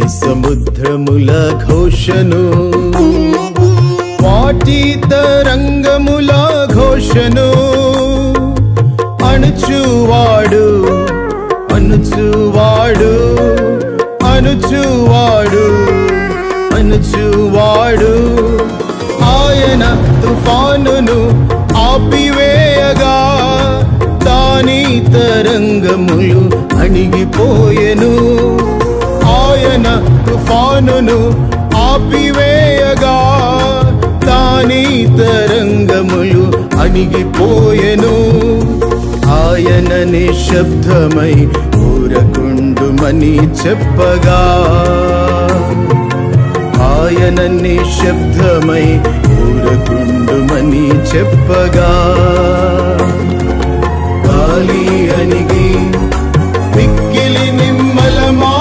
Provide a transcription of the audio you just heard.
సముద్రముల ఘోషను వాటి తరంగముల ఘోషను అణుచువాడు అణుచువాడు అణుచువాడు అణుచువాడు ఆయన తుఫానును ఆపివేయగా దాని తరంగములు అణిగిపోయెను ఆయన తుఫానును ఆపివేయగా దాని తరంగములు అణిగిపోయెను ఆయన నిశ్శబ్దమై ఊరకుండుమని చెప్పగా ఆయన నిశ్శబ్దమై ఊరకుండుమని చెప్పగా గాలి అణిగి పిక్కిలి నిమ్మలమా